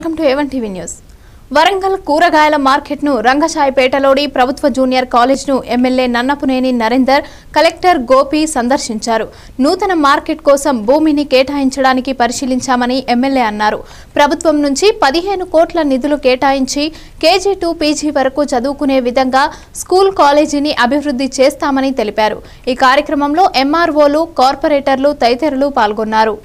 welcome to A one TV news Warangal కూరగాయల మార్కెట్ను రంగశాయిపేటలోని ప్రభుత్వ జూనియర్ కాలేజ్ను ఎమ్మెల్యే నన్నపునేని నరేందర్ కలెక్టర్ గోపి సందర్శించారు నూతన మార్కెట్ కోసం భూమిని కేటాయించడానికి పరిశీలించామని ఎమ్మెల్యే అన్నారు ప్రభుత్వం నుంచి పదిహేను కోట్ల నిధులు కేటాయించి కేజీ టు పీజీ వరకు చదువుకునే విధంగా స్కూల్ కాలేజీని అభివృద్ధి చేస్తామని తెలిపారు ఈ కార్యక్రమంలో ఎంఆర్ఓలు కార్పొరేటర్లు తదితరులు పాల్గొన్నారు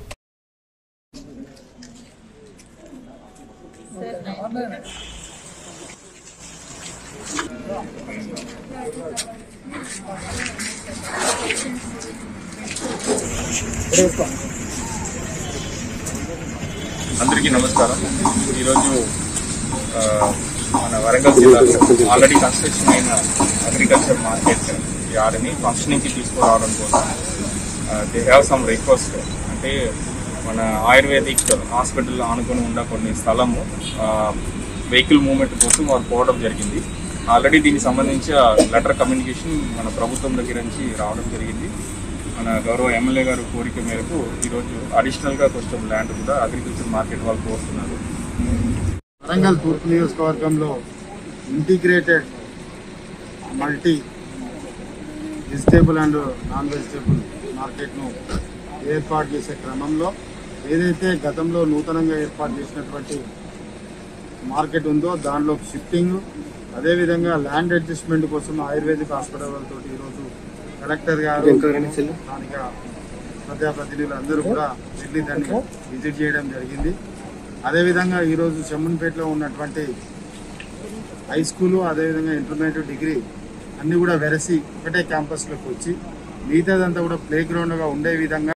అందరికీ నమస్కారం ఈరోజు ఆ, మన వరంగల్ జిల్లాలో ఆల్రెడీ కన్స్ట్రక్షన్ అయిన అగ్రికల్చర్ మార్కెట్ యార్డ్ని ఫంక్షనింగ్కి తీసుకురావడం కోసం దే హ్యావ్ సమ్ రిక్వెస్ట్ అంటే మన ఆయుర్వేదిక్ హాస్పిటల్ ఆనుకొని ఉన్న కొన్ని స్థలము వెహికల్ మూవ్మెంట్ కోసం వారు పోవడం జరిగింది ఆల్రెడీ దీనికి సంబంధించి లెటర్ కమ్యూనికేషన్ మన ప్రభుత్వం దగ్గర నుంచి రావడం జరిగింది మన గౌరవ ఎమ్మెల్యే గారు కోరిక మేరకు ఈరోజు అడిషనల్గా కొంచెం ల్యాండ్ కూడా అగ్రికల్చర్ మార్కెట్ వాళ్ళు కోరుతున్నారు వరంగల్ తూర్పు నియోజకవర్గంలో integrated multi vegetable and non vegetable మార్కెట్ను ఏర్పాటు చేసే క్రమంలో ఏదైతే గతంలో నూతనంగా ఏర్పాటు చేసినటువంటి మార్కెట్ ఉందో దానిలో షిఫ్టింగ్ అదేవిధంగా ల్యాండ్ అడ్జస్ట్మెంట్ కోసం ఆయుర్వేదిక్ హాస్పిటల్ వాళ్ళతో ఈరోజు కలెక్టర్ గారు స్థానిక ప్రజాప్రతినిధులు అందరూ కూడా వెళ్ళి దాన్ని విజిట్ చేయడం జరిగింది అదేవిధంగా ఈరోజు చెమ్మన్పేటలో ఉన్నటువంటి హై స్కూలు అదేవిధంగా ఇంటర్మీడియట్ డిగ్రీ అన్ని కూడా వెరసి ఒకటే క్యాంపస్లోకి వచ్చి మిగతాదంతా కూడా ప్లే గ్రౌండ్గా ఉండే విధంగా